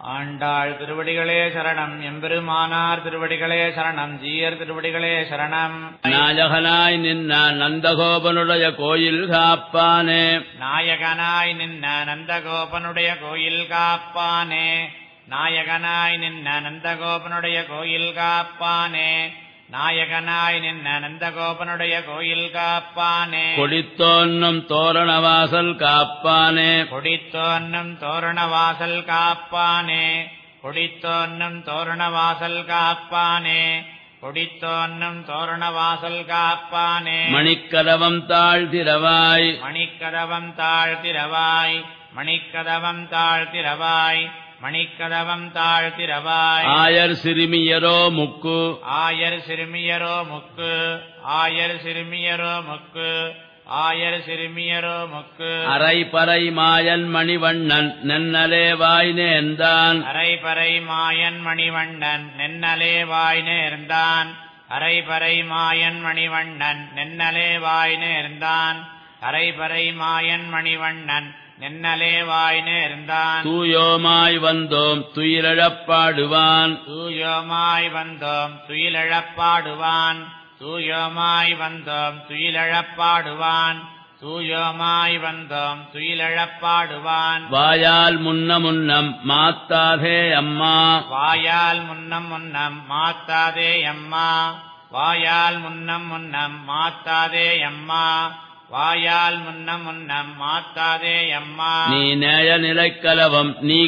ஆண்டாள் திருவடிகளே சரணம் எம்பெருமானார் திருவடிகளே சரணம் ஜீயர் திருவடிகளே சரணம் நாயகனாய் நின்ன நந்தகோபனுடைய கோயில் காப்பானே நாயகனாய் நின்ன நந்தகோபனுடைய கோயில் காப்பானே நாயகனாய் நின்ன நந்தகோபனுடைய கோயில் காப்பானே நாயகனாய் நின்ன நந்தகோபனுடைய கோயில் காப்பானே கொடித்தோன்னும் தோரணவாசல் காப்பானே கொடித்தோன்னும் தோரணவாசல் காப்பானே கொடித்தோன்னும் தோரணவாசல் காப்பானே கொடித்தோன்னும் தோரணவாசல் காப்பானே மணிக்கதவம் தாழ்த்திரவாய் மணிக்கதவம் தாழ்த்திரவாய் மணிக்கதவம் தாழ்த்திரவாய் மணிக்கதவம் தாழ்த்திரவாய் ஆயர் சிறுமியரோ முக்கு ஆயர் சிறுமியரோ முக்கு ஆயர் சிறுமியரோ முக்கு ஆயர் சிறுமியரோ முக்கு அரைபறை மாயன் மணிவண்ணன் நென்னலே வாய் நேர்ந்தான் அரைபறை மாயன் மணிவண்ணன் நென்னலே வாய் நேர்ந்தான் அரைபறை மாயன் மணிவண்ணன் நென்னலே வாய் நேர்ந்தான் அரைபறை மாயன் மணிவண்ணன் நென்னலே வாய் நேர்ந்தான் தூயோமாய் வந்தோம் துயிலழப்பாடுவான் தூயோமாய் வந்தோம் துயிலழப்பாடுவான் தூயோமாய் வந்தோம் துயிலழப்பாடுவான் தூயோமாய் வந்தோம் துயிலழப்பாடுவான் வாயால் முன்ன முன்னம் மாத்தாதே அம்மா வாயால் முன்னம் முன்னம் மாத்தாதே அம்மா வாயால் முன்னம் முன்னம் மாத்தாதே அம்மா வாயால் முன்னம் முன்னம் மாத்தாதே அம்மா நீ நேய நிலைக்கலவம்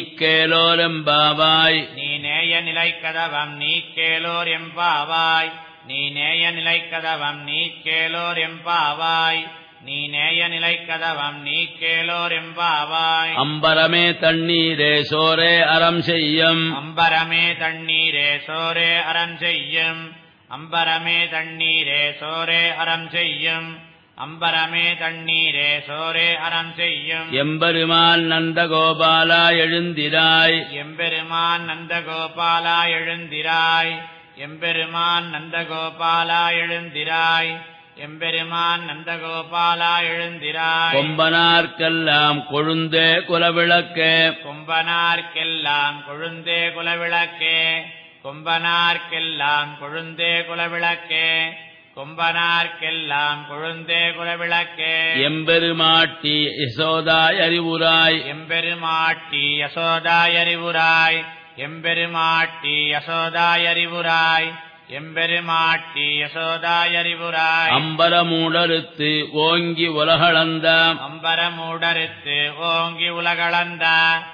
நீக்கேலோரெம்பாவாய் நீ நேய நிலைக்கதவம் நீ கேளோர் எம்பாவாய் நீ நேய நிலைக்கதவம் நீ கேளோர் எம்பாவாய் நீ நேய நிலைக்கதவம் நீ கேளோர் எம்பாவாய் அம்பரமே தண்ணீரே சோரே அறம் செய்யும் அம்பரமே தண்ணீரே சோரே அறம் செய்யும் அம்பரமே தண்ணீரே சோரே அறம் செய்யும் அம்பரமே தண்ணீரே சோரே அறம் செய்யும் எம்பெருமான் நந்தகோபாலா எழுந்திராய் எம்பெருமான் நந்தகோபாலா எழுந்திராய் எம்பெருமான் நந்தகோபாலா எழுந்திராய் எம்பெருமான் நந்தகோபாலா எழுந்திராய் கொம்பனார்க்கெல்லாம் கொழுந்தே குலவிளக்கே கொம்பனார்க்கெல்லாம் கொழுந்தே குலவிளக்கே கொம்பனார்க்கெல்லாம் கொழுந்தே குலவிளக்கே கொம்பனார்க்கெல்லாம் கொழுந்தே குலவிளக்கே எம்பெருமாட்டி யசோதாய் அறிவுராய் எம்பெருமாட்டி யசோதாயறிவுராய் எம்பெருமாட்டி யசோதாயறிவுராய் எம்பெருமாட்டி யசோதாயறிவுராய் அம்பரமூடறுத்து ஓங்கி உலகளந்த அம்பரமூடறுத்து ஓங்கி உலகளந்த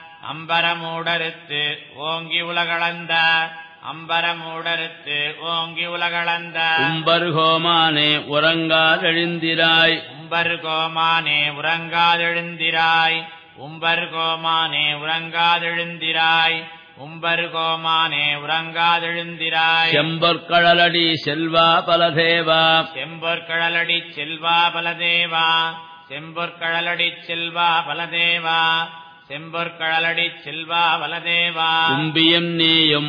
அம்பரமூடறுத்து ஓங்கி உலகளந்த அம்பரமூடறுத்து ஓங்கி உலகளந்த உம்பர்கோமானே உறங்காதெழுந்திராய் உம்பர் கோமானே உறங்காதெழுந்திராய் உம்பர் கோமானே உறங்காதெழுந்திராய் உம்பர் கோமானே உறங்காதெழுந்திராய் செம்பொற்கழலடி செல்வா பலதேவா செம்பொற்கழலடி செல்வா பலதேவா செம்பொற்கழலடி செல்வா பலதேவா செம்பொற்கழலடி செல்வா பலதேவா கும்பியும் நீயும்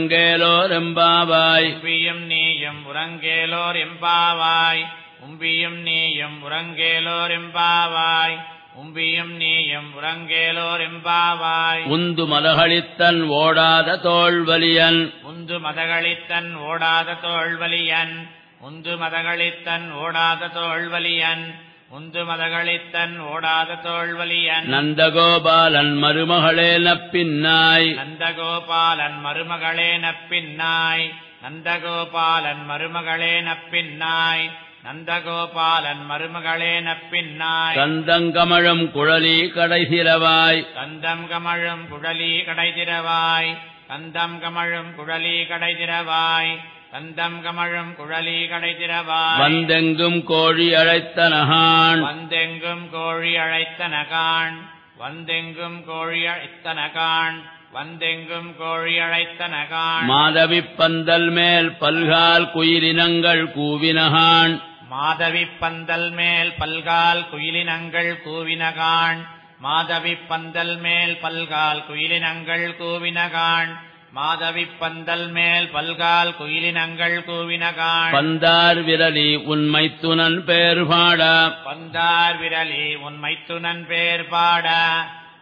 உறங்கேலோரெம்பாவாய் உம்பியும் நீயும் உறங்கேலோர் எம்பாவாய் உம்பியும் நீயும் உறங்கேலோர் எம்பாவாய் உம்பியும் நீயும் உறங்கேலோர் எம்பாவாய் உந்து மலகளித்தன் ஓடாத தோள்வலியன் உந்து மதகளித்தன் ஓடாத தோள்வலியன் உந்து மதகளித்தன் ஓடாத தோள்வலியன் உந்து மதகளித்தன் ஓடாத தோள்வலியன் நந்தகோபாலன் மருமகளே நப்பின்னாய் நந்தகோபாலன் மருமகளே நப்பின்னாய் நந்தகோபாலன் மருமகளே நப்பின்னாய் நந்தகோபாலன் மருமகளே நப்பின்னாய் கந்தங்கமழும் குழலி கடைசிரவாய் கந்தம் கமழும் குழலி கடைதிரவாய் கந்தம் கமழும் குழலி கடைதிரவாய் கந்தம் கமழும் குழலி கடைதிரவாய் வந்தெங்கும் கோழி அழைத்தனகான் வந்தெங்கும் கோழி அழைத்தனகான் வந்தெங்கும் கோழி அழைத்தனகான் வந்தெங்கும் கோழி அழைத்தனகான் மாதவி பந்தல் மேல் பல்கால் குயிலினங்கள் கூவினகான் மாதவி பந்தல் மேல் பல்கால் குயிலினங்கள் கூவினகான் மாதவி பந்தல் மேல் பல்கால் குயிலினங்கள் கூவினகான் மாதவி பந்தல் மேல் பல்கால் குயிலினங்கள் கூவினகான் பந்தார் விரலி உண்மை துணன் பேர் பாட பந்தார் விரலி உன் மைத்துனன் பேர் பாட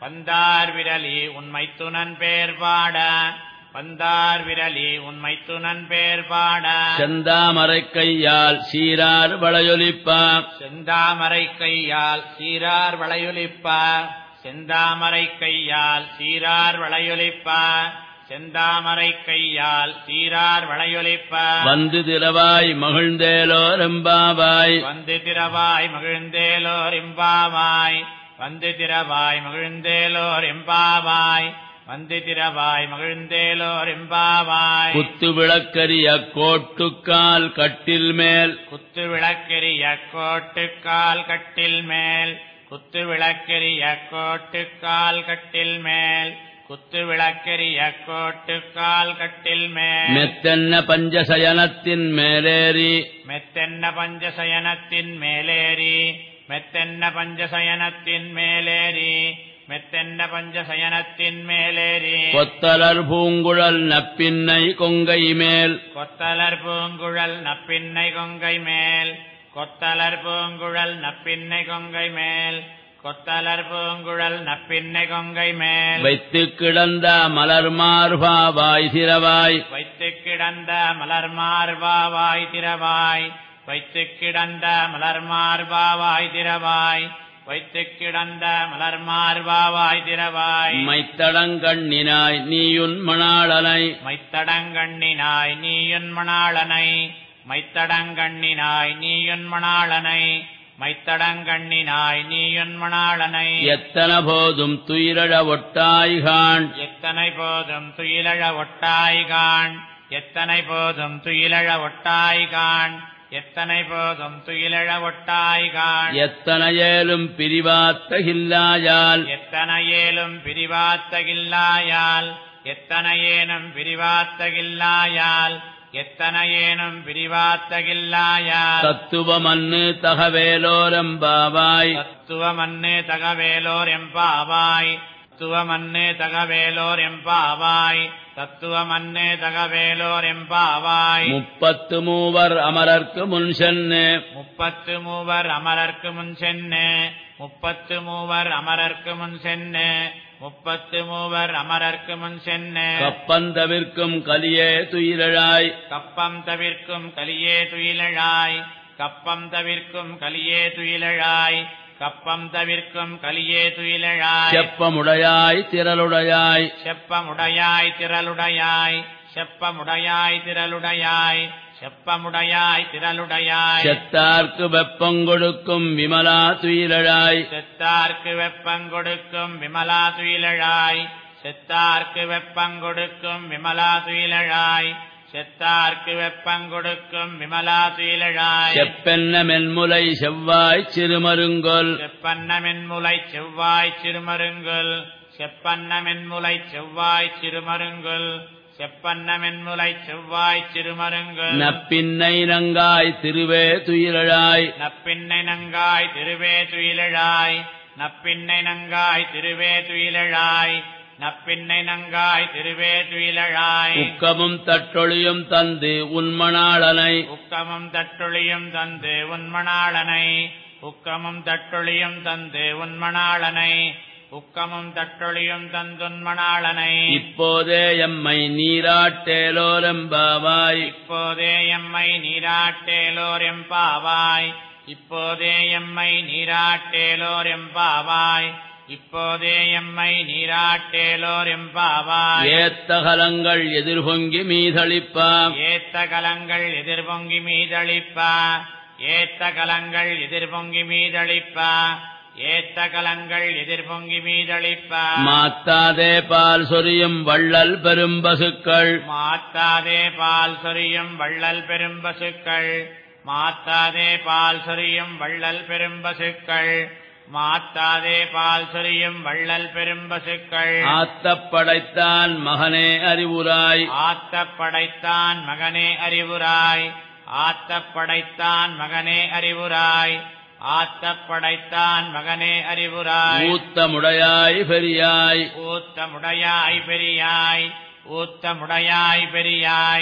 வந்தார் விரலி உண்மை துணன் பேர் பாட வந்தார் விரலி உண்மை துணன் பேர் பாட செந்தாமரை கையால் சீரார் வளையொலிப்பா செந்தாமரை கையால் சீரார் வளையொலிப்ப செந்தாமரை கையால் சீரார் வளையொலிப்ப செந்தாமரை கையால் சீரார் வளையொலிப்ப வந்து திரவாய் மகிழ்ந்தேலோர் எம்பாவாய் வந்து திரவாய் மகிழ்ந்தேலோர் எம்பாவாய் வந்து திரவாய் மகிழ்ந்தேலோர் எம்பாவாய் வந்து திரவாய் மகிழ்ந்தேலோர் எம்பாவாய் குத்து விளக்கரிய கோட்டுக்கால் கட்டில் மேல் குத்து விளக்கெரிய கோட்டுக்கால் கட்டில் மேல் குத்து விளக்கெரிய கோட்டுக்கால் கட்டில் மேல் குத்து விளக்கெரிய கோட்டுக்கால் கட்டில் மேல் மெத்தென்ன பஞ்சசயனத்தின் மேலேறி மெத்தென்ன பஞ்சசயனத்தின் மேலேறி மெத்தென்ன பஞ்சசயனத்தின் மேலேறி மெத்தென்ன பஞ்சசயனத்தின் மேலேறி கொத்தலர் பூங்குழல் நப்பின்னை கொங்கை மேல் கொத்தலர் பூங்குழல் நப்பின்னை கொங்கை மேல் கொத்தலர் பூங்குழல் நப்பின்னை கொங்கை மேல் கொத்தலர் பூங்குழல் நப்பின்னை கொங்கை மேல் வைத்து கிடந்த மலர் மார்பாவாய் திரவாய் வைத்து கிடந்த மலர் மார்பாவாய் திரவாய் வைத்து கிடந்த மலர் மார்பாவாய் திரவாய் வைத்து கிடந்த மலர் மார்பாவாய் திரவாய் மைத்தடங்கண்ணினாய் நீயுன் மணாளனை மைத்தடங்கண்ணினாய் நீயுன் மணாளனை மைத்தடங்கண்ணினாய் நீயுன் மணாளனை மைத்தடங்கண்ணினாய் நீயுன் மணாளனை எத்தன போதும் துயிரழ ஒட்டாய்கான் எத்தனை போதும் துயிலழ ஒட்டாய்கான் எத்தனை போதும் துயிலழ ஒட்டாய்கான் எத்தனை போதும் துயிலழ ஒட்டாய்கான் எத்தனையேலும் பிரிவாத்தகில்லாயால் எத்தனையேலும் பிரிவாத்தகில்லாயால் எத்தனையேனும் பிரிவாத்தகில்லாயால் எத்தனையேனும் பிரிவாத்தகில்லாயால் தத்துவமன்னு தகவேலோரம்பாவாய் தத்துவமன்னு தகவேலோர் எம்பாவாய் தத்துவமன்னு தகவேலோர் எம்பாவாய் தத்துவமன்னு தகவேலோர் எம்பாவாய் முப்பத்து மூவர் அமரர்க்கு முன் சென்னு முப்பத்து மூவர் அமரர்க்கு முன் சென்னு முப்பத்து மூவர் அமரர்க்கு முன் சென்னு முப்பத்து மூவர் அமரர்க்கு முன் சென்னு கப்பந்தவிற்கும் கலியே துயிலழாய் கப்பம் தவிர்க்கும் கலியே துயிலழாய் கப்பம் தவிர்க்கும் கலியே துயிலழாய் கப்பம் தவிர்க்கும் கலியே துயிலழாய் செப்பமுடையாய் திரளுடையாய் செப்பமுடையாய் திரளுடையாய் செப்பமுடையாய் திரளுடையாய் செப்பமுடையாய் திரளுடையாய் செத்தார்க்கு வெப்பங்கொடுக்கும் விமலா துயிலழாய் செத்தார்க்கு வெப்பங்கொடுக்கும் விமலா துயிலழாய் செத்தார்க்கு வெப்பங்கொடுக்கும் விமலா துயிலழாய் செத்தார்க்கு வெப்பங்கொடுக்கும் விமலா துயிலழாய் செப்பென்ன மென்முலை செவ்வாய் சிறுமருங்கொல் செப்பன்னமென்முலை செவ்வாய் சிறுமருங்குல் செப்பன்னமென்முலை செவ்வாய் சிறுமருங்குல் செப்பன்னமென்முலை செவ்வாய் சிறுமருங்குல் நப்பின்னை நங்காய் திருவே துயிலழாய் நப்பின்னை நங்காய் திருவே துயிலழாய் நப்பின்னை நங்காய் திருவே துயிலழாய் நப்பின்னை நங்காய் திருவே துயிலழாய் உக்கமும் தட்டொழியும் தந்து உன்மணாளனை உக்கமும் தட்டொழியும் தந்து உன்மணாளனை உக்கமும் தட்டொழியும் தந்து உன்மணாளனை உக்கமும் தட்டொழியும் தந்துன்மணாளனை இப்போதே எம்மை நீராட்டேலோரம்பாவாய் இப்போதே எம்மை நீராட்டேலோர் எம்பாவாய் இப்போதே எம்மை நீராட்டேலோர் எம்பாவாய் இப்போதே எம்மை நீராட்டேலோர் எம்பாவாய் ஏத்தகலங்கள் எதிர்பொங்கி மீதளிப்பா ஏத்த கலங்கள் எதிர்பொங்கி மீதளிப்பா ஏத்த கலங்கள் எதிர்பொங்கி மீதளிப்பா ஏத்த கலங்கள் எதிர்பொங்கி மீதளிப்பா மாத்தாதே பால் சொரியும் வள்ளல் பெரும்பசுக்கள் மாத்தாதே பால் சொரியும் வள்ளல் பெரும்பசுக்கள் மாத்தாதே பால் சொரியும் வள்ளல் பெரும்பசுக்கள் மாத்தாதே பால் சொரியும் வள்ளல் பெரும்பசுக்கள் ஆத்தப் படைத்தான் மகனே அறிவுராய் ஆத்தப் படைத்தான் மகனே அறிவுராய் ஆத்தப் படைத்தான் மகனே அறிவுராய் ஆத்தப் படைத்தான் மகனே அறிவுராய் ஊத்தமுடையாய் பெரியாய் ஊத்தமுடையாய் பெரியாய் ஊத்தமுடையாய் பெரியாய்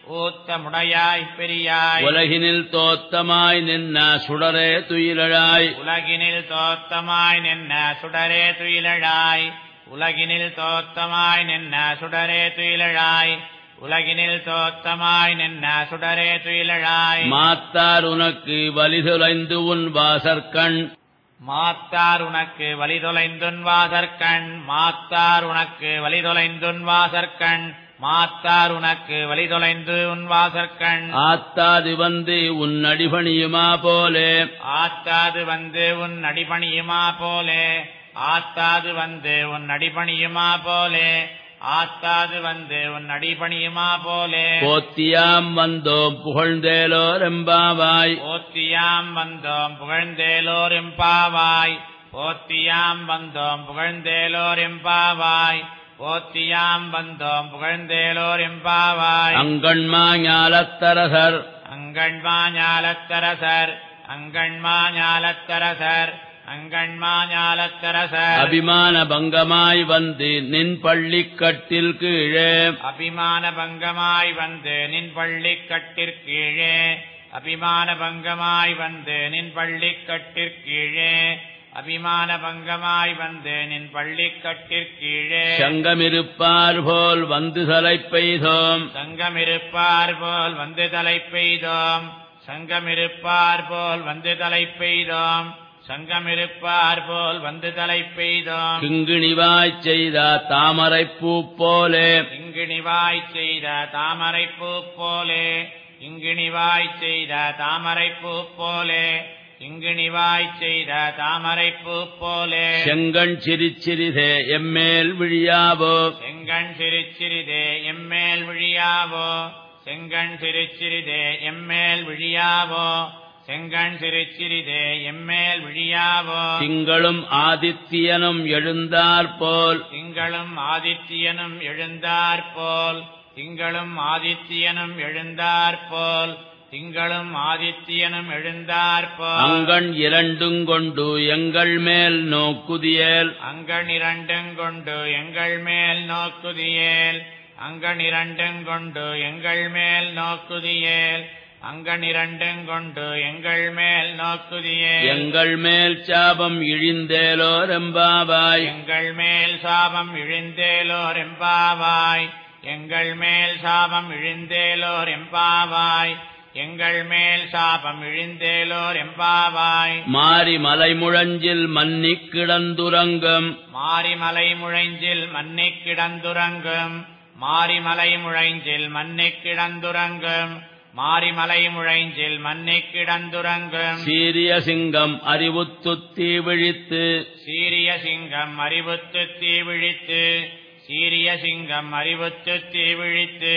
ஊத்தமுடையாய் பெரியாய் உலகினில் தோத்தமாய் நின்ன சுடரே துயிலழாய் உலகினில் தோத்தமாய் நின்ன சுடரே துயிலழாய் உலகினில் தோத்தமாய் நின்ன சுடரே துயிலழாய் உலகினில் தோத்தமாய் நின்ன சுடரே துயிலழாய் மாத்தார் உனக்கு வலிதுலைந்து உன் வாசற்கண் மாத்தார் உனக்கு வழிதொலைந்துன் வாசற்கண் மாத்தார் உனக்கு வழிதொலைந்துன் வாசற்கண் மாத்தார் உனக்கு வழிதொலைந்து உன் வாசற்கண் ஆத்தாது வந்து உன் அடிபணியுமா போலே ஆத்தாது வந்து உன் அடிபணியுமா போலே ஆத்தாது வந்து உன் அடிபணியுமா போலே ஆத்தாது வந்து உன் அடிபணியுமா போலே போத்தியாம் வந்தோம் புகழ்ந்தேலோர் எம்பாவாய் போத்தியாம் வந்தோம் புகழ்ந்தேலோர் எம்பாவாய் போத்தியாம் வந்தோம் புகழ்ந்தேலோர் எம்பாவாய் போத்தியாம் வந்தோம் புகழ்ந்தேலோர் எம்பாவாய் அங்கண்மா ஞாலத்தரசர் அங்கண்மா ஞாலத்தரசர் அங்கண்மா ஞாலத்தரசர் அங்கண்மா ஞாலத்தரசர் அபிமான பங்கமாய் வந்து நின் பள்ளிக்கட்டில் கீழே அபிமான பங்கமாய் வந்து நின் பள்ளிக் கட்டிற்கீழே அபிமான பங்கமாய் வந்து நின் பள்ளிக் கட்டிற்கீழே அபிமான பங்கமாய் வந்து நின் பள்ளிக் கட்டிற்கீழே சங்கமிருப்பார் போல் வந்து தலை பெய்தோம் சங்கமிருப்பார் போல் வந்து தலை பெய்தோம் சங்கமிருப்பார் போல் வந்து தலை பெய்தோம் சங்கமிருப்பார் போல் வந்து தலை பெய்தோம் கிங்கிணிவாய்ச் செய்த தாமரைப்பூ போலே இங்கிணிவாய் செய்த தாமரைப்பூ போலே இங்கிணிவாய் செய்த தாமரைப்பூ போலே இங்கிணிவாய் செய்த தாமரைப்பூ போலே செங்கண் சிரிச்சிறிதே எம்மேல் விழியாவோ செங்கண் சிரிச்சிறிதே எம்மேல் விழியாவோ செங்கண் சிரிச்சிறிதே எம்மேல் விழியாவோ செங்கண் சிரிச்சிறிதே எம்மேல் விழியாவோ திங்களும் ஆதித்யனும் எழுந்தாற்போல் திங்களும் ஆதித்யனும் எழுந்தாற்போல் திங்களும் ஆதித்யனும் எழுந்தாற்போல் திங்களும் ஆதித்யனும் எழுந்தாற்போல் அங்கண் இரண்டுங் கொண்டு எங்கள் மேல் நோக்குதியேல் அங்கண் இரண்டுங் கொண்டு எங்கள் மேல் நோக்குதியேல் அங்கண் இரண்டுங் கொண்டு எங்கள் மேல் நோக்குதியேல் அங்கண் இரண்டுங் கொண்டு எங்கள் மேல் நோக்குதியேல் எங்கள் மேல் சாபம் இழிந்தேலோர் எம்பாவாய் எங்கள் மேல் சாபம் இழிந்தேலோர் எம்பாவாய் எங்கள் மேல் சாபம் இழிந்தேலோர் எம்பாவாய் எங்கள் மேல் சாபம் இழிந்தேலோர் எம்பாவாய் மாறி மலை முழஞ்சில் மன்னிக் கிடந்துறங்கும் மாரிமலை முழைஞ்சில் மன்னிக் கிடந்துறங்கும் மாரிமலை முழைஞ்சில் மன்னிக் கிடந்துறங்கும் மாரிமலை முழைஞ்சில் மன்னிக் கிடந்துறங்கும் சீரிய சிங்கம் அறிவுத்துத்தி விழித்து சீரிய சிங்கம் அறிவுத்து தீ விழித்து சீரிய சிங்கம் அறிவுத்து தீ விழித்து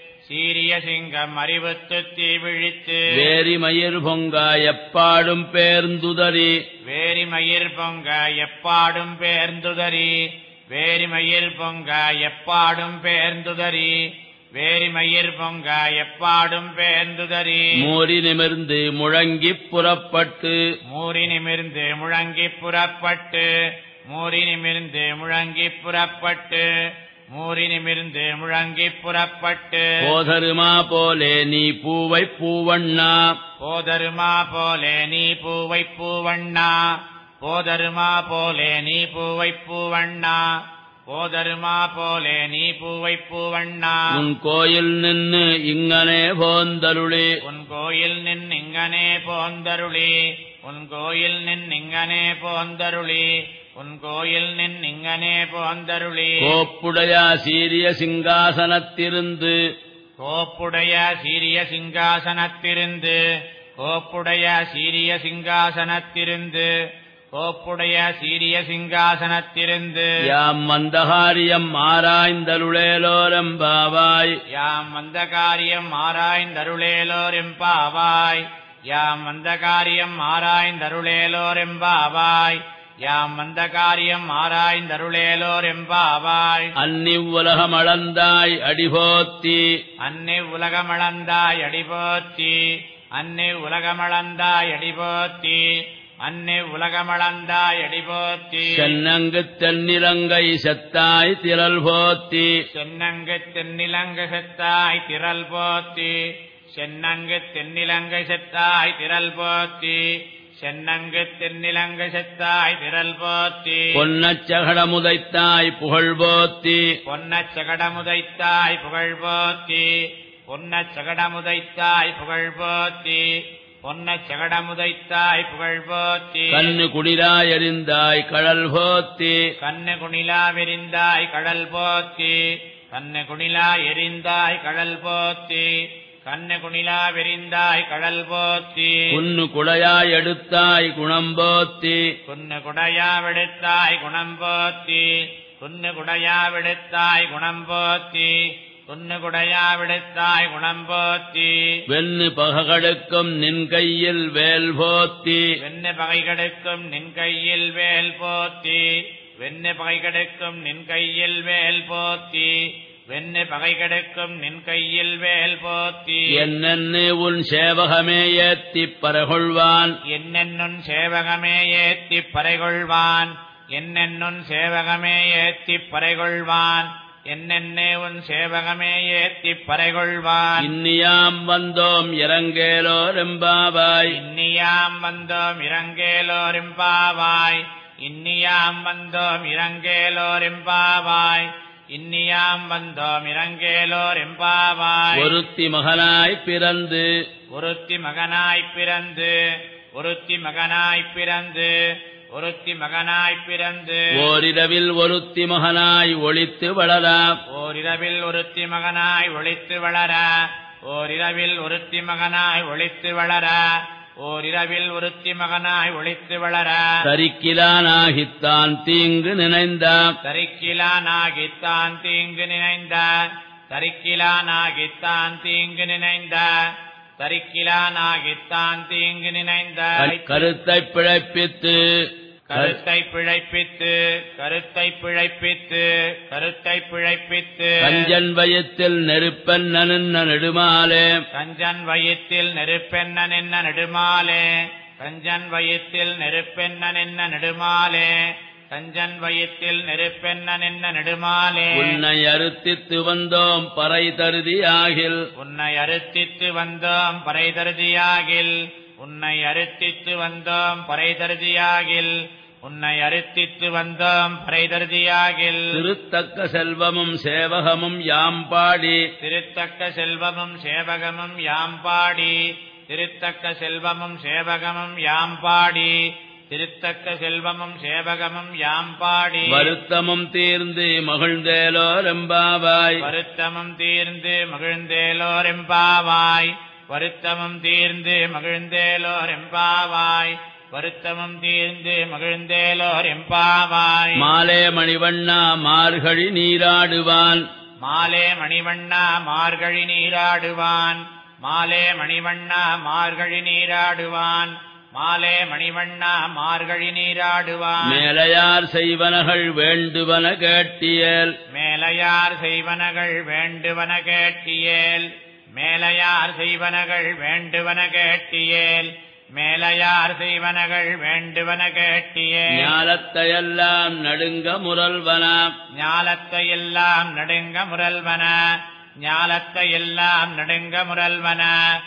சீரிய சிங்கம் அறிவுத்து தீ விழித்து வேரி மயிர் பொங்க எப்பாடும் பேர்ந்துதறி வேரிமயிர் பொங்க எப்பாடும் பேர்ந்துதறி வேரிமயிர் பொங்க எப்பாடும் பேர்ந்துதறி வேரிமயிர் பொங்க எப்பாடும் பேர்ந்துதறி மூறி நிமிர்ந்து முழங்கிப் புறப்பட்டு மூறி நிமிர்ந்து முழங்கி புறப்பட்டு மூறி நிமிர்ந்து முழங்கி புறப்பட்டு மூறி நிமிர்ந்து முழங்கி புறப்பட்டு போதருமா போலே நீ பூவை பூவண்ணா போதருமா போலே நீ பூவை பூவண்ணா போதருமா போலே நீ பூவை பூவண்ணா போதருமா போலே நீ பூவை பூவண்ணா உன் கோயில் நின்னு இங்கனே போந்தருளி உன் கோயில் நின் இங்கனே போந்தருளி உன் கோயில் நின் இங்கனே போந்தருளி உன் கோயில் நின் இங்கனே போந்தருளி கோப்புடைய சீரிய சிங்காசனத்திருந்து கோப்புடைய சீரிய சிங்காசனத்திருந்து கோப்புடைய சீரிய சிங்காசனத்திருந்து கோப்புடைய சீரிய சிங்காசனத்திருந்து யாம் மந்தகாரியம் ஆராய்ந்தருளேலோரம்பாவாய் யாம் வந்த காரியம் ஆராய்ந்தருளேலோரெம்பாவாய் யாம் வந்த காரியம் ஆராய்ந்தருளேலோரெம்பாவாய் யாம் வந்த காரியம் ஆராய்ந்தருளேலோரெம்பாவாய் அந்நிவ்வுலகம் அளந்தாய் அடிபோத்தி அன்னை உலகமளந்தாய் அடிபோத்தி அன்னை உலகமளந்தாய் அடிபோத்தி அன்னி உலகமளந்தாய் அடி போற்றி சென்னங்கு தென்னிலங்கை செத்தாய் திரள் போத்தி சென்னங்கு தென்னிலங்கு செத்தாய் திரள் போத்தி சென்னங்கு தென்னிலங்கை செத்தாய் திரள் போத்தி சென்னங்கு தென்னிலங்கை செத்தாய் திரள் போத்தி பொன்னச்சகடமுதைத்தாய் புகழ் போத்தி பொன்னச் சகடமுதைத்தாய் புகழ் போத்தி பொன்னச் சகடமுதைத்தாய் புகழ் போத்தி பொன்னச் சகடமுதைத்தாய் புகழ் போத்தி கண்ணு குளிராய் எறிந்தாய் கடல் போத்தி கண்ணு குணிலா விரிந்தாய் கடல் போத்தி கண்ணு குணிலா எரிந்தாய் கடல் போத்தி கண்ணு குணிலா விரிந்தாய் கடல் போத்தி குன்னு குடையாய் எடுத்தாய் குணம் போத்தி குன்னு குடையா விடுத்தாய் குணம் போத்தி குன்னு குடையா விடுத்தாய் குணம் போத்தி குன்னு குடையா விடுத்தாய் குணம் போத்தி வெண்ணு பககடுக்கும் நின் கையில் வேல் போத்தி வெண்ணு பகை கெடுக்கும் நின் கையில் வேல் போத்தி வெண்ணு பகை கெடுக்கும் நின் கையில் வேல் போத்தி வெண்ணு பகை கெடுக்கும் நின் கையில் வேல் போத்தி என்னென்னு உன் சேவகமே ஏத்திப் பரகொள்வான் என்னென்னுன் சேவகமே ஏத்திப் பறைகொள்வான் என்னென்னுன் சேவகமே ஏத்திப் பறைகொள்வான் என்னென்னே உன் சேவகமே ஏத்திப் பறைகொள்வான் இன்னியாம் வந்தோம் இறங்கேலோர் எம்பாவாய் இன்னியாம் வந்தோம் இறங்கேலோரிம்பாவாய் இன்னியாம் வந்தோம் இறங்கேலோரிம்பாவாய் இன்னியாம் வந்தோம் இறங்கேலோரிம்பாவாய் ஒருத்தி மகனாய் பிறந்து ஒருத்தி மகனாய் பிறந்து ஒருத்தி மகனாய் பிறந்து ஒருத்தி மகனாய் பிறந்து ஓரிரவில் ஒருத்தி மகனாய் ஒளித்து வளராம் ஓரிரவில் ஒருத்தி மகனாய் ஒளித்து வளர ஓரிரவில் ஒருத்தி மகனாய் ஒளித்து வளர ஓரிரவில் ஒருத்தி மகனாய் ஒளித்து வளர தரிக்கிலானாகித்தான் தீங்கு நினைந்தாம் தரிக்கிலானாகித்தான் தீங்கு நினைந்த தரிக்கிலானாகித்தான் தீங்கு நினைந்த தரிக்கிலானாகித்தான் தீங்கு நினைந்த கருத்தைப் பிழைப்பித்து கருத்தை பிழைப்பித்து கருத்தை பிழைப்பித்து கருத்தை பிழைப்பித்து கஞ்சன் வயத்தில் நெருப்பன் நனுன்ன நெடுமாலே கஞ்சன் வயிற்றில் நெருப்பென்ன நின்ன நெடுமாலே கஞ்சன் வயிற்றில் நெருப்பென்ன நின்ன நெடுமாலே கஞ்சன் வயிற்றில் நெருப்பென்ன நின்ன நெடுமாலே உன்னை அறுத்தித்து வந்தோம் பறை தருதியாகில் உன்னை அறுத்தித்து வந்தோம் பறைதருதியாகில் உன்னை அறுத்தித்து வந்தோம் பறைதருதியாகில் உன்னை அறுத்தித்து வந்தோம் பறைதருதியாகில் திருத்தக்க செல்வமும் சேவகமும் யாம் பாடி திருத்தக்க செல்வமும் சேவகமும் யாம் பாடி திருத்தக்க செல்வமும் சேவகமும் யாம் பாடி திருத்தக்க செல்வமும் சேவகமும் யாம் பாடி வருத்தமும் தீர்ந்து மகிழ்ந்தேலோர் எம்பாவாய் வருத்தமும் தீர்ந்து மகிழ்ந்தேலோர் எம்பாவாய் வருத்தமும் தீர்ந்து மகிழ்ந்தேலோர் எம்பாவாய் வருத்தமும் தீர்ந்து மகிழ்ந்தேலோர் எம்பாவாய் மாலே மணிவண்ணா மார்கழி நீராடுவான் மாலே மணிவண்ணா மார்கழி நீராடுவான் மாலே மணிவண்ணா மார்கழி நீராடுவான் மாலே மணிவண்ணா மார்கழி நீராடுவான் மேலையார் செய்வனகள் வேண்டுவன கேட்டியல் மேலையார் செய்வனகள் வேண்டுவன கேட்டியேல் மேலையார் செய்வனகள் வேண்டுவன கேட்டியேல் மேலையார் செய்வனகள் வேண்டுவன கேட்டியேல் ஞாலத்தையெல்லாம் நடுங்க முரல்வன ஞாலத்தை எல்லாம் நடுங்க முரல்வன ஞாலத்தை எல்லாம் நடுங்க முரல்வன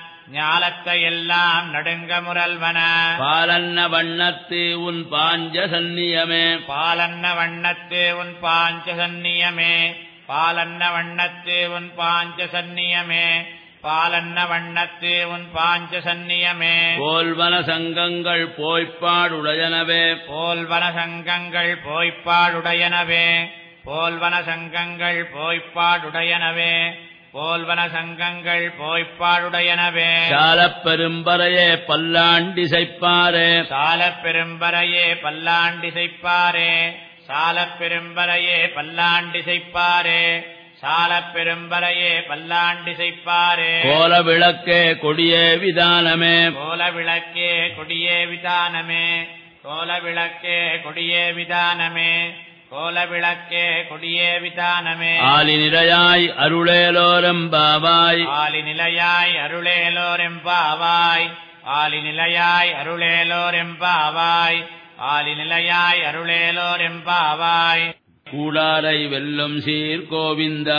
ஞாலத்தை எல்லாம் நடுங்க முரல்வன பாலன்ன வண்ணத்து உன் பாஞ்ச சந்நியமே பாலன்ன வண்ணத்து உன் பாஞ்ச சந்நியமே பாலன்ன வண்ணத்து உன் பாஞ்ச சந்நியமே பாலன்ன வண்ணத்து உன் பாஞ்ச சந்நியமே போல்வன சங்கங்கள் போய்ப்பாடுடையனவே போல்வன சங்கங்கள் போய்ப்பாடுடையனவே போல்வன சங்கங்கள் போய்ப்பாடுடையனவே போல்வன சங்கங்கள் போய்ப்பாடுடையனவே சாலப் பெரும்பறையே பல்லாண்டிசைப்பாரே சாலப் பெரும்பரையே பல்லாண்டிசைப்பாரே சாலப் பெரும்பரையே பல்லாண்டிசைப்பாரே சாலப் பெரும்பரையே பல்லாண்டிசைப்பாரே கோல விளக்கே கொடியே விதானமே கோல விளக்கே கொடியே விதானமே கோல விளக்கே கொடியே விதானமே கோல விளக்கே கொடியே விதானமே ஆலி நிறையாய் அருளேலோரம்பாவாய் ஆலி நிலையாய் அருளேலோரெம்பாவாய் ஆலிநிலையாய் அருளேலோர் எம்பாவாய் ஆலிநிலையாய் அருளேலோர் எம்பாவாய் கூடாரை வெல்லும் சீர் கோவிந்தா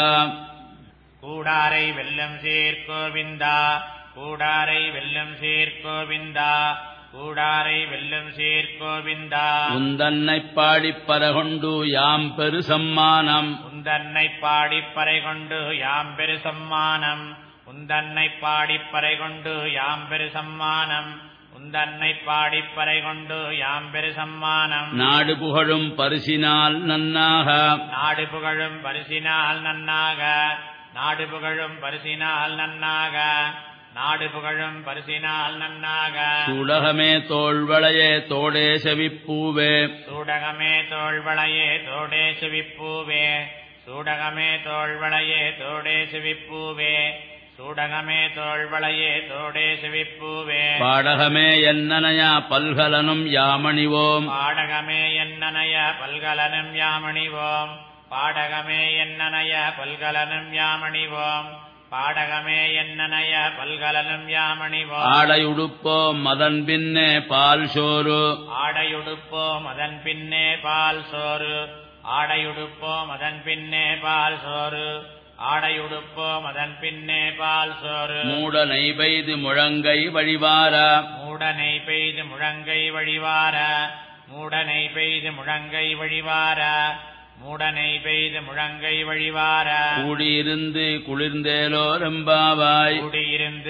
கூடாரை வெல்லும் சீர் கோவிந்தா கூடாரை வெல்லும் சீர் கோவிந்தா கூடாரை வெல்லும் சீர் கோவிந்தா உந்தன்னைப் பாடிப் பரகொண்டு யாம் பெரு சம்மானம் உந்தன்னை பாடிப்பறை கொண்டு யாம் பெரு சம்மானம் உந்தன்னை பாடிப்பறை கொண்டு யாம் பெரு சம்மானம் உந்தன்னை பாடிப்பறை கொண்டு யாம் பெரு சம்மானம் நாடு புகழும் பரிசினால் நன்னாக நாடு புகழும் பரிசினால் நன்னாக நாடு புகழும் பரிசினால் நன்னாக நாடு புகழும் பரிசினால் நன்னாக சூடகமே தோள்வளையே தோடே செவிப்பூவே சூடகமே தோள்வளையே தோடே சுவிப்பூவே சூடகமே தோள்வளையே தோடே சுவிப்பூவே சூடகமே தோள்வளையே தோடே சுவிப்பூவே பாடகமே என்னனையா பல்கலனும் யாமணிவோம் பாடகமே என்னனைய பல்கலனும் யாமணிவோம் பாடகமே என்னனைய பல்கலனும் யாமணிவோம் பாடகமே என்னனைய பல்கலனும் யாமணிவோம் ஆடையுடுப்போம் மதன் பின்னே பால் சோறு ஆடையுடுப்போம் அதன் பின்னே பால் சோறு ஆடையுடுப்போம் அதன் பின்னே பால் சோறு ஆடையுடுப்போம் அதன் பின்னே பால் சோறு மூட நெய்பெய்து முழங்கை வழிவார மூடனை பெய்து முழங்கை வழிவார மூடனை பெய்து முழங்கை வழிவார மூடனை பெய்து முழங்கை வழிவார கூடியிருந்து குளிர்ந்தேலோரெம்பாவாய் கூடியிருந்து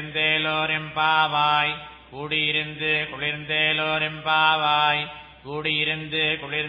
குளிர்ந்தேலோரெம்பாவாய் கூடியிருந்து குளிர்ந்தேலோரெம்பாவாய் கூடியிருந்து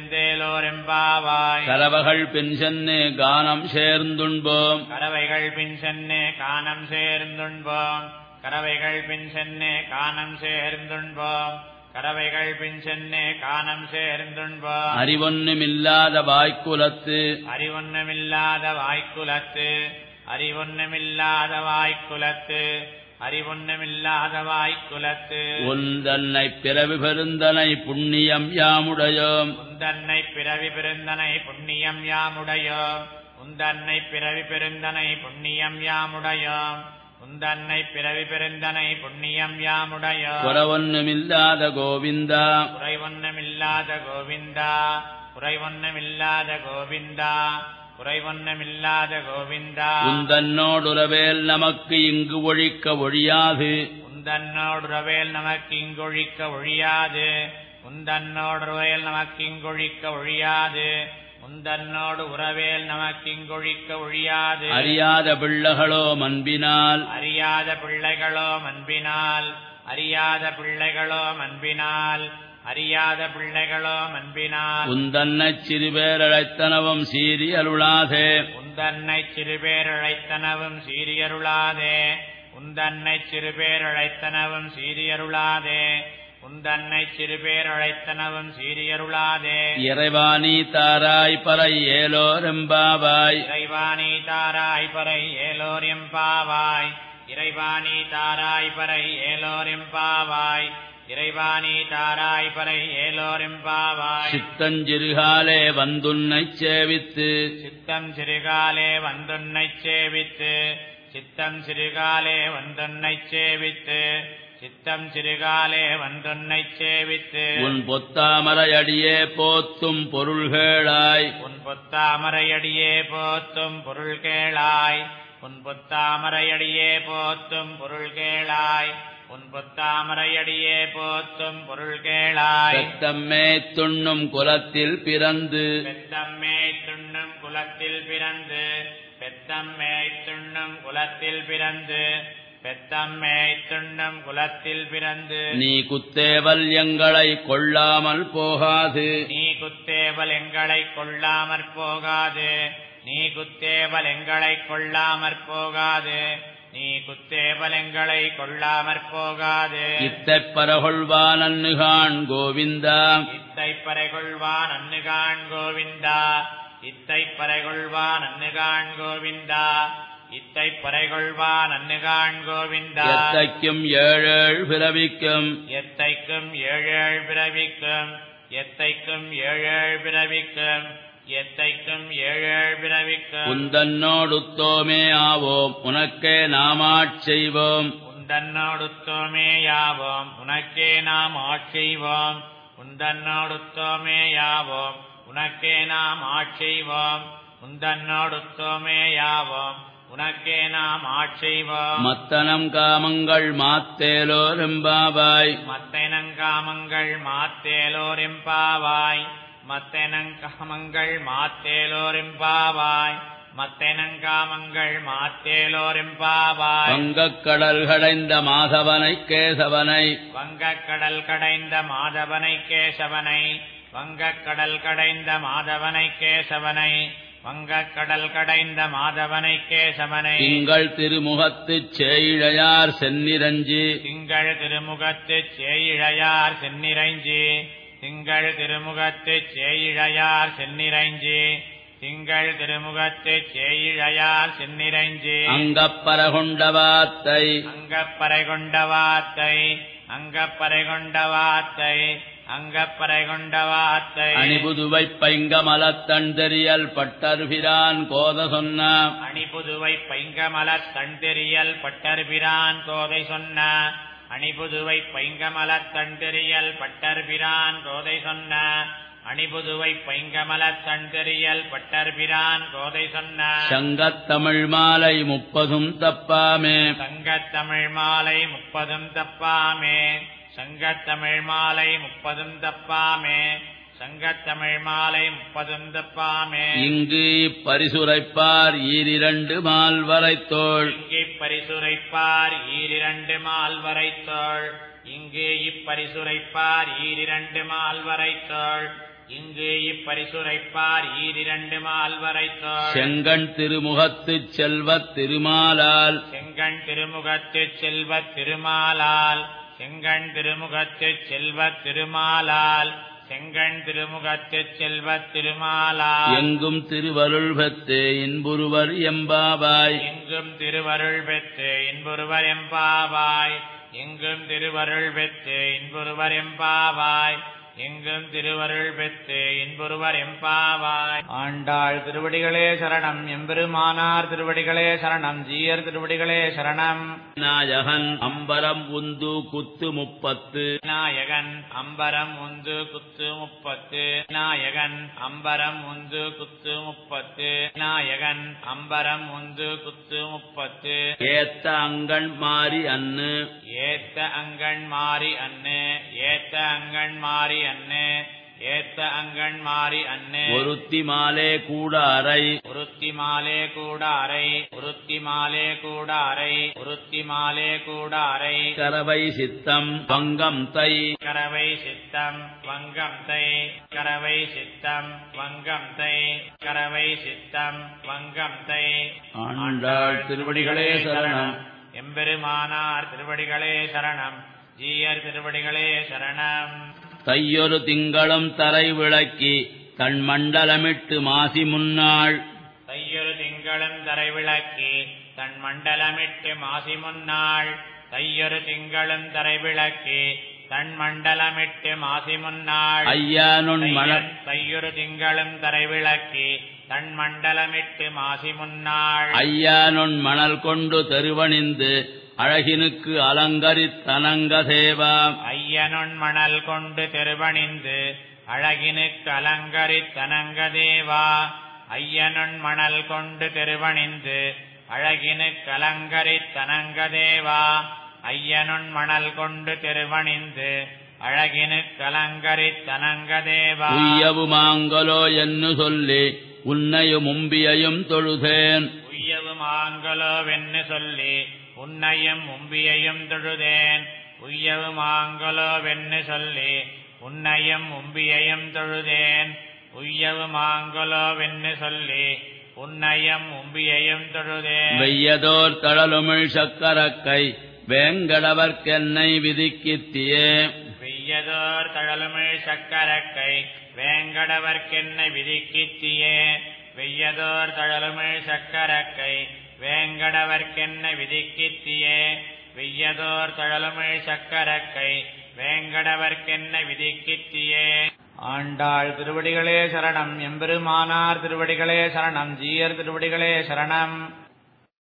குளிர்ந்தேலோரெம்பாவாய் கரவகள் பின் சென்னு கானம் சேர்ந்துண்போம் கறவைகள் பின் சென்னு காணம் சேர்ந்துண்போம் கறவைகள் பின் சென்னு காணம் சேர்ந்துண்போம் கறவைகள் பின் சென்னு காணம் சேர்ந்துண்போம் அறிவொன்னுமில்லாத வாய்க்குலத்து அறிவொன்னுமில்லாத வாய்க்குலத்து அறிவொன்னுமில்லாத வாய்க்குலத்து அறிவொன்னுமில்லாத வாய்க்குலத்து உந்தன்னை பிறவி பெருந்தனை புண்ணியம் யாமுடையோம் உந்தன்னை பிறவி பெருந்தனை புண்ணியம் யாமுடையோம் உந்தன்னை பிறவி பெருந்தனை புண்ணியம் யாமுடையோம் உந்தன்னை பிறவி பெருந்தனை புண்ணியம் யாமுடையோம் குறவொன்னுமில்லாத கோவிந்தா குறைவொன்னுமில்லாத கோவிந்தா குறைவொன்னுமில்லாத கோவிந்தா குறைவொன்னுமில்லாத கோவிந்தா உந்தன்னோடுறவேல் நமக்கு இங்கு ஒழிக்க ஒழியாது உந்தன்னோடுறவேல் நமக்கு இங்கொழிக்க ஒழியாது உந்தன்னோடுறவேல் நமக்கு இங்கொழிக்க ஒழியாது உந்தன்னோடு உறவேல் நமக்கு இங்கொழிக்க ஒழியாது அறியாத பிள்ளைகளோ மண்பினால் அறியாத பிள்ளைகளோ அன்பினால் அறியாத பிள்ளைகளோ அன்பினால் அறியாத பிள்ளைகளோ அன்பினால் உந்தன்னைச் சிறுபேரழைத்தனவும் சீரி அருளாதே உந்தன்னை சிறுபேரழைத்தனவும் சீரியருளாதே உந்தன்னை சிறுபேரழைத்தனவும் சீரியருளாதே உந்தன்னை சிறுபேரழைத்தனவும் சீரியருளாதே இறைவாணி தாராய் பறை ஏலோரெம்பாவாய் இறைவாணி தாராய் பறை ஏலோர் எம்பாவாய் இறைவாணி தாராய் பறை ஏலோர் எம்பாவாய் இறைவாணி தாராய் பறை ஏலோர் எம்பாவாய் சித்தஞ்சிறுகாலே வந்துன்னைச் சேவித்து சித்தம் சிறுகாலே வந்துன்னைச் சேவித்து சித்தம் சிறுகாலே வந்துன்னைச் சேவித்து சித்தம் சிறுகாலே வந்துன்னைச் சேவித்து உன் பொத்தாமரையடியே போத்தும் பொருள்களாய் உன் பொத்தாமரையடியே போத்தும் பொருள் கேளாய் உன் பொத்தாமரையடியே போத்தும் பொருள் கேளாய் உன் பொத்தாமரையடியே போத்தும் பொருள் கேளாய் பெத்தம்மே துண்ணும் குலத்தில் பிறந்து பெத்தம்மே துண்ணும் குலத்தில் பிறந்து பெத்தம்மே துண்ணும் குலத்தில் பிறந்து பெத்தம்மே துண்ணும் குலத்தில் பிறந்து நீ குத்தேவல் எங்களை கொள்ளாமல் போகாது நீ குத்தேவல் எங்களை கொள்ளாமற் போகாது நீ குத்தேவல் எங்களை கொள்ளாமற் போகாது நீ குத்தேவல் எங்களை கொள்ளாமற் போகாது இத்தைப் பரகொள்வான் அன்னுகான் கோவிந்தா இத்தை பறைகொள்வான் அன்னுகான் கோவிந்தா இத்தை பறைகொள்வான் அன்னுகான் கோவிந்தா இத்தை பறைகொள்வான் அன்னுகான் கோவிந்தா எத்தைக்கும் ஏழேழ் பிறவிக்கும் எத்தைக்கும் ஏழேழ் பிறவிக்கும் எத்தைக்கும் ஏழேழ் பிறவிக்கும் எத்தைக்கும் ஏழேழ் பிறவிக்கும் உந்தன்னோடுத்தோமே ஆவோம் உனக்கே நாமாட் செய்வோம் உந்தன்னோடுத்தோமே யாவோம் உனக்கே நாம் ஆட்செய்வோம் உந்தன்னோடுத்தோமே யாவோம் உனக்கே நாம் ஆட்செய்வோம் உந்தன்னோடுத்தோமே யாவோம் உனக்கே நாம் ஆட்செய்வோம் மத்தனம் காமங்கள் மாத்தேலோரெம்பாவாய் மத்தெனங்காமங்கள் மாத்தேலோரெம்பாவாய் மத்தெனங்காமங்கள் மாத்தேலோரெம்பாவாய் மத்தெனங்காமங்கள் மாத்தேலோரெம்பாவாய் வங்கக் கடல் கடைந்த மாதவனை கேசவனை வங்கக் கடல் கடைந்த மாதவனை கேசவனை வங்கக் கடல் கடைந்த மாதவனை கேசவனை வங்கக் கடல் கடைந்த மாதவனை கேசவனை திங்கள் திருமுகத்துச் சேயிழையார் சென்னிரஞ்சி திங்கள் திருமுகத்துச் சேயிழையார் சென்னிரைஞ்சி திங்கள் திருமுகத்துச் சேயிழையார் சென்னிரைஞ்சி திங்கள் திருமுகத்துச் சேயிழையார் சென்னிரைஞ்சி அங்கப்பரகொண்டவாத்தை அங்கப்பறை கொண்ட வாத்தை அங்கப்பறை கொண்ட வாத்தை அங்கப்பறை கொண்ட வாத்தை அணிபுதுவை பைங்கமலத்தன் தெரியல் பட்டர்பிரான் கோத சொன்ன அணிபுதுவை பைங்கமலத் தண்டெறியல் பட்டர்பிரான் கோதை சொன்ன அணிபுதுவை பைங்கமலத் தண்டெறியல் பட்டர்பிரான் கோதை சொன்ன அணிபுதுவை பைங்கமலத் தண்டெறியல் பட்டர்பிரான் கோதை சொன்ன சங்கத் தமிழ் மாலை முப்பதும் தப்பாமே சங்கத்தமிழ் மாலை முப்பதும் தப்பாமே சங்கத்தமிழ் மாலை முப்பதும் தப்பாமே சங்கத்தமிழ் மாலை முப்பதும் தப்பாமே இங்கு பரிசுரைப்பார் ஈரிரண்டு மால்வரைத்தோள் இங்கு பரிசுரைப்பார் ஈரிரண்டு மால்வரைத்தோள் இங்கு இப்பரிசுரைப்பார் ஈரிரண்டு மால்வரைத்தோள் இங்கு இப்பரிசுரைப்பார் ஈரிரண்டு மால்வரைத்தோள் செங்கண் திருமுகத்துச் செல்வத் திருமாலால் செங்கண் திருமுகத்துச் செல்வத் திருமாலால் செங்கண் திருமுகத்துச் செல்வத் திருமாலால் செங்கண் திருமுகத்துச் செல்வத் திருமாலால் எங்கும் திருவருள் பெத்து இன்புருவர் எம்பாவாய் எங்கும் திருவருள் பெற்று இன்பொருவர் எம்பாவாய் எங்கும் திருவருள் பெற்று இன்பொருவர் எம்பாவாய் எங்கும் திருவருள் பெற்று இன்பொருவர் எம்பாவாய் ஆண்டாள் திருவடிகளே சரணம் எம்பெருமானார் திருவடிகளே சரணம் ஜீயர் திருவடிகளே சரணம் நாயகன் அம்பரம் உந்து குத்து முப்பத்து நாயகன் அம்பரம் உந்து குத்து முப்பத்து நாயகன் அம்பரம் உந்து குத்து முப்பத்து நாயகன் அம்பரம் உந்து குத்து முப்பத்து ஏத்த அங்கண் மாறி அன்னு ஏத்த அங்கண் மாறி அன்னு ஏத்த அங்கண் மாறி அன்னு ஏத்த அங்கண் மாறி அன்னு ஒருத்தி மாலே கூட அறை உருத்தி மாலே கூடாரை உருத்தி மாலே கூடாரை உருத்தி மாலே கூடாரை கரவை சித்தம் பங்கம் தை கரவை சித்தம் வங்கம் தை கரவை சித்தம் வங்கம் தை கரவை சித்தம் வங்கம் தை ஆண்டாள் திருவடிகளே சரணம் எம்பெருமானார் திருவடிகளே சரணம் ஜீயர் திருவடிகளே சரணம் தையொரு திங்களும் தரை விளக்கி தன் மண்டலமிட்டு மாசி முன்னாள் தையொரு திங்களும் தரை விளக்கி தன் மண்டலமிட்டு மாசி முன்னாள் தையொரு திங்களும் தரை விளக்கி தன் மண்டலமிட்டு மாசி முன்னாள் ஐயானுன் மலர் தையன் தையொரு திங்களும் தரை விளக்கி தன் மண்டலமிட்டு மாசி முன்னாள் ஐயானுன் மணல் கொண்டு தெருவணிந்து அழகினுக்கு அலங்கரித்தனங்க சேவா ஐயனுன் மணல் கொண்டு தெருவணிந்து அழகினுக்கு அலங்கரித்தனங்க தேவா ஐயனுன் மணல் கொண்டு தெருவணிந்து அழகினுக்கு அலங்கரித்தனங்க தேவா ஐயனுன் மணல் கொண்டு தெருவணிந்து அழகினுக்கு அலங்கரித்தனங்க தேவா உய்யவு மாங்கலோ என்று சொல்லி உன்னையும் மும்பியையும் தொழுதேன் உய்யவு மாங்கலோவென்னு சொல்லி உன்னையும் உம்பியையும் தொழுதேன் உய்யவு மாங்கலோவென்னு சொல்லி உன்னையும் உம்பியையும் தொழுதேன் உய்யவு மாங்கலோவென்னு சொல்லி உன்னையும் உம்பியையும் தொழுதேன் வெய்யதோர் தழலுமிழ் சக்கரக்கை வேங்கடவர்க்கென்னை விதிக்கித்தியே வெய்யதோர் தழலுமிழ் சக்கரக்கை வேங்கடவர்க்கென்னை விதிக்கித்தியே வெய்யதோர் தழலுமிழ் சக்கரக்கை வேங்கடவர்க்கென்ன விதிக்கித்தியே வெய்யதோர் தழலுமிழ் சக்கரக்கை வேங்கடவர்க்கென்ன விதிக்கித்தியே ஆண்டாள் திருவடிகளே சரணம் எம்பெருமானார் திருவடிகளே சரணம் ஜீயர் திருவடிகளே சரணம்